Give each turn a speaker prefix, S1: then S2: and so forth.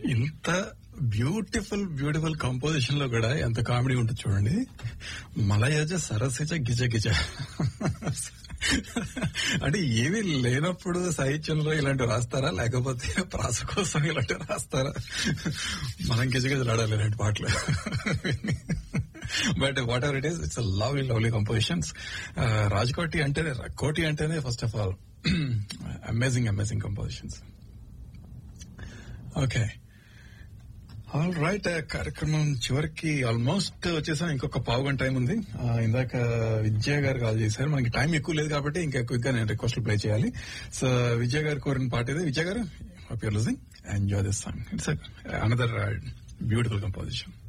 S1: ఇంత beautiful beautiful composition లో కూడా ఎంత కామెడీ ఉంటుంది చూడండి మలయజ సరసిజ గిజ గిజ అంటే ఏమీ లేనప్పుడు సాహిత్యంలో ఇలాంటివి రాస్తారా లేకపోతే ప్రాస కోసం ఇలాంటివి రాస్తారా మనం గిజగిజలాడాలి ఇలాంటి పాటలు but what ever it is it's lovely lovely compositions Raj-Koti అంటేనే కోటి అంటేనే first of all amazing amazing compositions okay all right కార్యక్రమం చివరికి ఆల్మోస్ట్ వచ్చేసాం ఇంకొక పావు గంట టైం ఉంది ఆ, ఇందాక విజయ గారు కాల్ చేశారు మనకి టైం ఎక్కువ లేదు కాబట్టి ఇంకా క్విక్ గా నేను రిక్వెస్ట్ ప్లే చేయాలి సో విజయ్ గారు కోరిన పాట ఇది Vijay garu hope you're listening enjoy this song it's another beautiful composition